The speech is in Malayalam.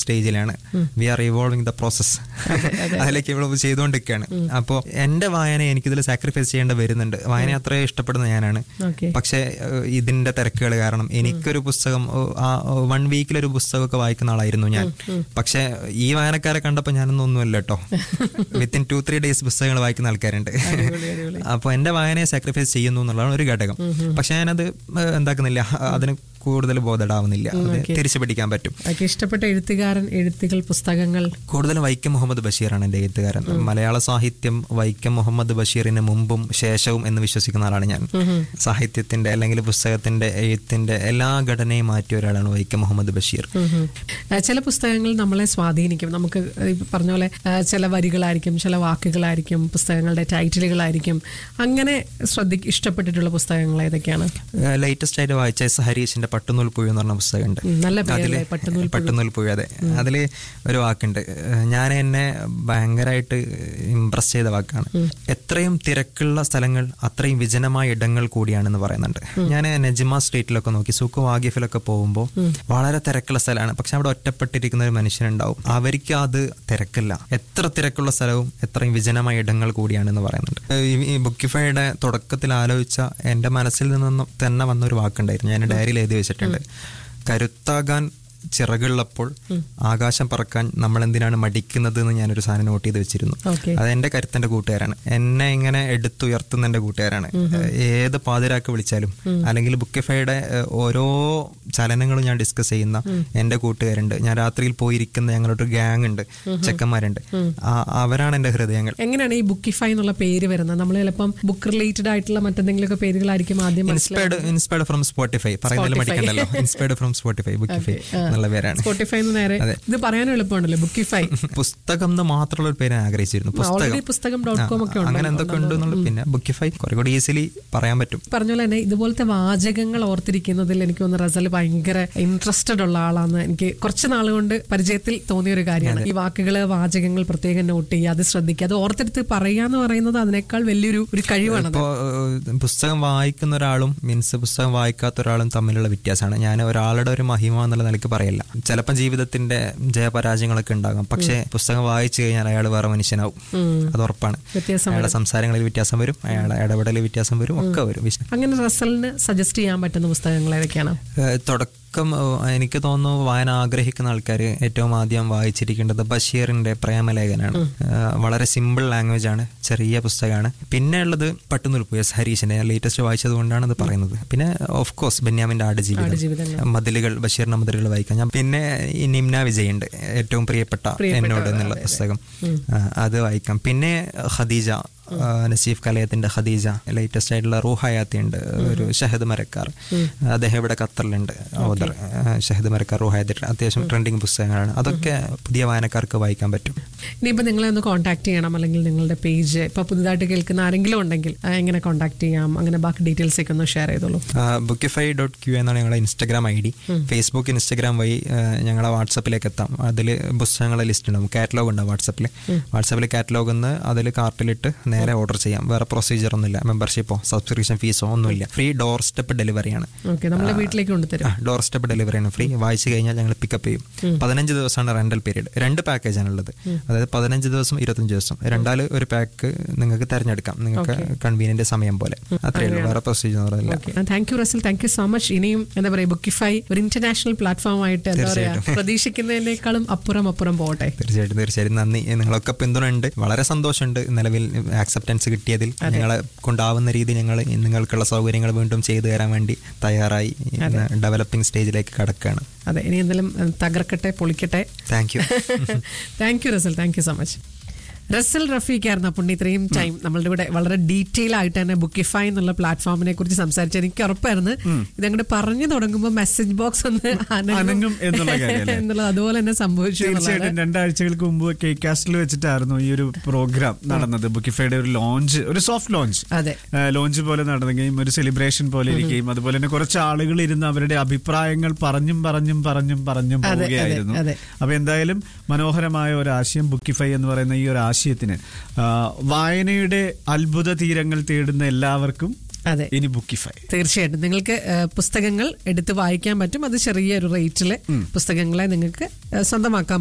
സ്റ്റേജിലാണ് we are evolving the process അതിലേക്ക് ഇവിടെ ചെയ്തുകൊണ്ടിരിക്കുകയാണ് അപ്പോൾ എൻ്റെ വായന എനിക്കിതിൽ സാക്രിഫൈസ് ചെയ്യേണ്ട വരുന്നുണ്ട് വായന അത്രയും ഇഷ്ടപ്പെടുന്ന ഞാനാണ് ഓക്കെ പക്ഷേ ഏഹ്, ഇതിന്റെ തിരക്കുകൾ കാരണം എനിക്കൊരു പുസ്തകം ഓ, ആ വൺ വീക്കിലൊരു പുസ്തകമൊക്കെ വായിക്കുന്ന ആളായിരുന്നു ഞാൻ പക്ഷേ ഈ വായനക്കാരെ കണ്ടപ്പോൾ ഞാനൊന്നും ഒന്നുമല്ല കേട്ടോ വിത്തിൻ ടു ത്രീ ഡേയ്സ് പുസ്തകങ്ങൾ വായിക്കുന്ന ആൾക്കാരുണ്ട് അപ്പോൾ എൻ്റെ വായനയെ സാക്രിഫൈസ് ചെയ്യുന്നു എന്നുള്ളതാണ് ഒരു ഘടകം പക്ഷെ ഞാനത് ഏഹ്, എന്താക്കുന്നില്ല അതിന് കൂടുതൽ ബോധടാവുന്നില്ല അത് തിരിച്ചു പിടിക്കാൻ പറ്റും ഓക്കെ ഇഷ്ടപ്പെട്ട എഴുത്തുകാരൻ എഴുത്തുകൾ പുസ്തകങ്ങൾ കൂടുതലും വൈക്കം മുഹമ്മദ് ബഷീറാണ് എൻ്റെ എഴുത്തുകാരൻ മലയാള സാഹിത്യം വൈക്കം മുഹമ്മദ് ബഷീറിന് മുമ്പും ശേഷവും എന്ന് വിശ്വസിക്കുന്ന ആളാണ് ഞാൻ സാഹിത്യത്തിന്റെ അല്ലെങ്കിൽ പുസ്തകത്തിന്റെ എഴുത്തിന്റെ എല്ലാ ഘടനയും മാറ്റിയ ഒരാളാണ് വൈക്കം മുഹമ്മദ് ബഷീർ ഉം ഉം. ആ, ചില പുസ്തകങ്ങൾ നമ്മളെ സ്വാധീനിക്കും നമുക്ക് ഈ പറഞ്ഞ പോലെ ആ, ചില വരികളായിരിക്കും ചില വാക്കുകളായിരിക്കും പുസ്തകങ്ങളുടെ ടൈറ്റിലുകളായിരിക്കും അങ്ങനെ ശ്രദ്ധി ഇഷ്ടപ്പെട്ടിട്ടുള്ള പുസ്തകങ്ങൾ ഏതൊക്കെയാണ് ലേറ്റസ്റ്റ് ആയിട്ട് വായിച്ച എസ് ഹരീഷിന്റെ പട്ടുനൂൽ പുഴു എന്ന് പറഞ്ഞ പുസ്തകമുണ്ട് ഉം, നല്ല പേരല്ലേ അതില് പട്ടുനൂൽ പട്ടുനൂൽ പുഴു അതെ അതില് ഒരു വാക്കുണ്ട് ഏഹ് ഞാൻ എന്നെ ഭയങ്കരമായിട്ട് ഇംപ്രസ് ചെയ്ത വാക്കാണ് എത്രയും തിരക്കുള്ള സ്ഥലങ്ങൾ അത്രയും വിജനമായ ഇടങ്ങൾ കൂടിയാണെന്ന് പറയുന്നുണ്ട് ഞാൻ നെജിമ സ്ട്രീറ്റിലൊക്കെ നോക്കി സൂക്ക് വാഗിഫിലൊക്കെ പോകുമ്പോൾ വളരെ തിരക്കുള്ള സ്ഥലമാണ് പക്ഷെ അവിടെ ഒറ്റപ്പെട്ടിരിക്കുന്ന ഒരു മനുഷ്യനുണ്ടാവും അവർക്ക് അത് തിരക്കില്ല എത്ര തിരക്കുള്ള സ്ഥലവും എത്രയും വിജനമായ ഇടങ്ങൾ കൂടിയാണെന്ന് പറയുന്നുണ്ട് ഏഹ് ഈ- ഈ ബുക്കിഫൈയുടെ തുടക്കത്തിൽ ആലോചിച്ച എൻ്റെ മനസ്സിൽ നിന്ന് തന്നെ വന്ന ഒരു വാക്കുണ്ടായിരുന്നു ഞാൻ ഡയറിയിൽ എഴുതി വെച്ചിട്ടുണ്ട് കരുത്താകാൻ ചിറകുള്ളപ്പോൾ ആകാശം പറക്കാൻ നമ്മൾ എന്തിനാണ് മടിക്കുന്നത് എന്ന് ഞാനൊരു സാധനം നോട്ട് ചെയ്ത് വെച്ചിരുന്നു ഓക്കെ അത് എന്റെ കരുത്തിന്റെ കൂട്ടുകാരാണ് എന്നെ ഇങ്ങനെ എടുത്തുയർത്തുന്ന എന്റെ കൂട്ടുകാരാണ് ഏത് പാതിരാക്ക് വിളിച്ചാലും അല്ലെങ്കിൽ ബുക്കിഫൈയുടെ ഏഹ്, ഓരോ ചലനങ്ങളും ഞാൻ ഡിസ്കസ് ചെയ്യുന്ന എന്റെ കൂട്ടുകാരുണ്ട് ഞാൻ രാത്രിയിൽ പോയിരിക്കുന്ന ഞങ്ങളുടെ ഒരു ഗ്യാങ് ഉണ്ട് ചെക്കന്മാരുണ്ട് ആ- അവരാണ് എന്റെ ഹൃദയങ്ങൾ എങ്ങനെയാണ് ഈ ബുക്കിഫൈ എന്നുള്ള പേര് വരുന്നത് നമ്മൾ ചിലപ്പം ബുക്ക് റിലേറ്റഡ് ആയിട്ടുള്ള മറ്റെന്തെങ്കിലുമൊക്കെ പേരുകളായിരിക്കും ആദ്യം മനസ്സിലാവുക. ഇൻസ്പയർഡ് ഇൻസ്പയർഡ് ഫ്രം സ്പോട്ടിഫൈ പറയുന്നതിൽ മടിക്കണ്ടല്ലോ ഇൻസ്പയർഡ് ഫ്രം സ്പോട്ടിഫൈ ബുക്കിഫൈ എന്നുള്ള പേരാണ് സ്പോട്ടിഫൈ എന്ന് നേരെ അതെ. ഇത് പറയാനും എളുപ്പമുണ്ടല്ലോ ബുക്കിഫൈ പുസ്തകം എന്ന് മാത്രമുള്ള ഒരു പേര് ഞാൻ ആഗ്രഹിച്ചിരുന്നു ഓൾറെഡി പുസ്തകം പുസ്തകം ഡോട്ട് കോം ഒക്കെ ആ, അങ്ങനെ ഉണ്ടല്ലോ. എന്തൊക്കെ ഉണ്ട് എന്നുള്ളത് പിന്നെ ബുക്കിഫൈ കുറെ കൂടി ഈസിലി പറയാൻ പറ്റും പറഞ്ഞ പോലെ തന്നെ ഇതുപോലത്തെ വാചകങ്ങൾ ഓർത്തിരിക്കുന്നതിൽ എനിക്ക് തോന്നുന്നു റസൽ ഭയങ്കര ഇൻട്രസ്റ്റഡ് ഉള്ള ആളാന്ന് എനിക്ക് കുറച്ച് നാൾ കൊണ്ട് പരിചയത്തിൽ തോന്നിയ ഒരു കാര്യമാണ് ഈ വാക്കുകള് വാചകങ്ങൾ പ്രത്യേകം നോട്ട് ചെയ്യുക അത് ശ്രദ്ധിക്കുക അത് ഓർത്തെടുത്ത് പറയുക എന്ന് പറയുന്നത് അതിനേക്കാൾ വലിയൊരു ഒരു കഴിവാണ് ഇപ്പോ ഏഹ്, പുസ്തകം വായിക്കുന്ന ഒരാളും മീൻസ് പുസ്തകം വായിക്കാത്ത ഒരാളും തമ്മിലുള്ള വ്യത്യാസമാണ് ഞാൻ ഒരാളുടെ ഒരു മഹിമ എന്നുള്ള നിലയ്ക്ക് പറയില്ല ചിലപ്പോൾ ജീവിതത്തിന്റെ ജയപരാജയങ്ങളൊക്കെ ഉണ്ടാകാം പക്ഷേ പുസ്തകം വായിച്ചു കഴിഞ്ഞാൽ അയാൾ വേറെ മനുഷ്യനാവും അത് ഉറപ്പാണ് വ്യത്യാസം അയാളുടെ സംസാരങ്ങളിൽ വ്യത്യാസം വരും അയാളുടെ ഇടപെടലിൽ വ്യത്യാസം വരും ഒക്കെ വരും വിശ- അങ്ങനെ റസലിന് സജസ്റ്റ് ചെയ്യാൻ പറ്റുന്ന പുസ്തകങ്ങൾ ഏതൊക്കെയാണ് ഏഹ് തുടക്കം ഏഹ് എനിക്ക് തോന്നുന്നു വായന ആഗ്രഹിക്കുന്ന ആൾക്കാർ ഏറ്റവും ആദ്യം വായിച്ചിരിക്കേണ്ടത് ബഷീറിന്റെ പ്രേമലേഖനാണ് ഏഹ് വളരെ സിമ്പിൾ ലാംഗ്വേജ് ആണ് ചെറിയ പുസ്തകമാണ് പിന്നെ ഉള്ളത് പട്ടുനുൽപ്പ് എസ് ഹരീഷിന്റെ ഞാൻ ലേറ്റസ്റ്റ് വായിച്ചത് കൊണ്ടാണ് ഇത് പറയുന്നത് പിന്നെ ഓഫ് കോഴ്സ് ബെന്യാമിന്റെ ആടുജീവിതം ആടുജീവിതങ്ങൾ. മതിലുകൾ ബഷീറിന്റെ മതിലുകൾ വായിക്കാം ഞാൻ പിന്നെ ഈ നിംന വിജയുണ്ട് ഏറ്റവും പ്രിയപ്പെട്ട എന്നോട് എന്നുള്ള പുസ്തകം ആ, അത് വായിക്കാം പിന്നെ ഖദീജ ആ, നസീഫ് കലയത്തിന്റെ ഖദീജ ലേറ്റസ്റ്റ് ആയിട്ടുള്ള റൂഹയാത്തി ഉണ്ട് ഒരു ഷഹദ് മരക്കാർ അദ്ദേഹം ഇവിടെ ഖത്തറിലുണ്ട് ഓദർ ഷഹദ് മരക്കാർ റൂഹയാത്തി അത്യാവശ്യം ട്രെൻഡിങ് പുസ്തകങ്ങളാണ് അതൊക്കെ പുതിയ വായനക്കാർക്ക് വായിക്കാൻ പറ്റും ഇനിയിപ്പോൾ നിങ്ങളെ ഒന്ന് കോൺടാക്ട് ചെയ്യണം അല്ലെങ്കിൽ നിങ്ങളുടെ പേജ് ഇപ്പോൾ പുതുതായിട്ട് കേൾക്കുന്ന ആരെങ്കിലും ഉണ്ടെങ്കിൽ ആ, എങ്ങനെ കോൺടാക്ട് ചെയ്യാം അങ്ങനെ ബാക്കി ഡീറ്റെയിൽസ് ഒക്കെ ഒന്ന് ഷെയർ ചെയ്തോളൂ ബുക്കിഫൈ ഡോട്ട് ക്യൂ എന്നാണ് ഞങ്ങളുടെ Instagram I D Facebook Instagram വഴി ആ, ഞങ്ങളെ വാട്സപ്പിലേക്ക് എത്താം അതിൽ പുസ്തകങ്ങളെ ലിസ്റ്റ് ഉണ്ടാവും കാറ്റലോഗ് ഉണ്ടാവും വാട്സപ്പിൽ വാട്സപ്പിൽ കാറ്റലോഗ് നിന്ന് അതിൽ കാർട്ടിലിട്ട് നേരെ ഓർഡർ ചെയ്യാം വേറെ പ്രൊസീജിയർ ഒന്നുമില്ല മെമ്പർഷിപ്പോ സബ്സ്ക്രിപ്ഷൻ ഫീസോ ഒന്നുമില്ല ഫ്രീ ഡോർ സ്റ്റെപ്പ് ഡെലിവറിയാണ് ഓക്കെ നമ്മളെ വീട്ടിലേക്ക് കൊണ്ടുതരും ഡോർ സ്റ്റെപ്പ് ഡെലിവറിയാണ് ഫ്രീ വായിച്ചു കഴിഞ്ഞാൽ ഞങ്ങൾ പിക്കപ്പ് ചെയ്യും പതിനഞ്ച് ദിവസമാണ് റെന്റൽ പീരീഡ് രണ്ട് പാക്കേജാണ് ഉള്ളത് അതായത് പതിനഞ്ച് ദിവസം ഇരുപത്തഞ്ച് ദിവസം രണ്ടാല് ഒരു പാക്ക് നിങ്ങൾക്ക് തിരഞ്ഞെടുക്കാം നിങ്ങൾക്ക് കൺവീനിയന്റ് സമയം പോലെ അത്രയേ ഉള്ളൂ വേറെ പ്രൊസീജിയർ ഇല്ല okay thank you Russel thank you so much ഇനിയും എന്താ പറയുക ബുക്കിഫൈ ഒരു ഇന്റർനാഷണൽ പ്ലാറ്റ്ഫോം ആയിട്ട് എന്താ പറയാ പ്രതീക്ഷിക്കുന്നതിനേക്കാളും അപ്പുറം അപ്പുറം പോകട്ടെ തീർച്ചയായിട്ടും തീർച്ചയായിട്ടും നന്ദി നിങ്ങളൊക്കെ പിന്തുണയുണ്ട് വളരെ സന്തോഷമുണ്ട് നിലവിൽ ആക്സെപ്റ്റൻസ് കിട്ടിയതിൽ ഞങ്ങളെ കൊണ്ടാവുന്ന രീതി ഞങ്ങൾ നിങ്ങൾക്കുള്ള സൗകര്യങ്ങൾ വീണ്ടും ചെയ്തു തരാൻ വേണ്ടി തയ്യാറായി ഡെവലപ്പിംഗ് സ്റ്റേജിലേക്ക് കടക്കുകയാണ് അതെ ഇനി എന്തെങ്കിലും ഏഹ്, തകർക്കട്ടെ പൊളിക്കട്ടെ thank you thank you Russel thank you so much Russel റഫീഖായിരുന്നു അപ്പോൾ ഇത്രയും ടൈം നമ്മളുടെ ഇവിടെ വളരെ ഡീറ്റെയിൽ ആയിട്ട് തന്നെ ബുക്കിഫൈ എന്നുള്ള പ്ലാറ്റ്ഫോമിനെ കുറിച്ച് സംസാരിച്ചത് എനിക്ക് ഉറപ്പായിരുന്നു ഇതങ്ങോട്ട് പറഞ്ഞു തുടങ്ങുമ്പോൾ മെസ്സേജ് ബോക്സ് ഒന്ന് അനങ്ങും എന്നുള്ള കാര്യമല്ലേ? എന്നുള്ളത് അതുപോലെ തന്നെ സംഭവിച്ചു എന്നുള്ളതാണ്. തീർച്ചയായിട്ടും രണ്ടാഴ്ചകൾക്ക് മുമ്പ് കെ കാസ്റ്റിൽ വെച്ചിട്ടായിരുന്നു ഈ ഒരു പ്രോഗ്രാം നടന്നത് ബുക്കിഫൈയുടെ ഒരു ലോഞ്ച് ഒരു സോഫ്റ്റ് ലോഞ്ച് അതെ ലോഞ്ച് പോലെ നടന്നുകയും ഒരു സെലിബ്രേഷൻ പോലെ ഇരിക്കുകയും അതുപോലെ തന്നെ കുറച്ച് ആളുകൾ ഇരുന്ന് അവരുടെ അഭിപ്രായങ്ങൾ പറഞ്ഞും പറഞ്ഞും പറഞ്ഞും പറഞ്ഞും അതെ, അതെ, പോവുകയായിരുന്നു അതെ. അപ്പൊ എന്തായാലും മനോഹരമായ ഒരു ആശയം ബുക്കിഫൈ എന്ന് പറയുന്ന ഈ ഒരു ആശയത്തിന് ആ, വായനയുടെ അത്ഭുത തീരങ്ങൾ തേടുന്ന എല്ലാവർക്കും അതെ ഇനി ബുക്കിഫൈ തീർച്ചയായിട്ടും നിങ്ങൾക്ക് ഏഹ്, പുസ്തകങ്ങൾ എടുത്ത് വായിക്കാൻ പറ്റും അത് ചെറിയൊരു റേറ്റിൽ പുസ്തകങ്ങളെ നിങ്ങൾക്ക് ഏഹ്, സ്വന്തമാക്കാൻ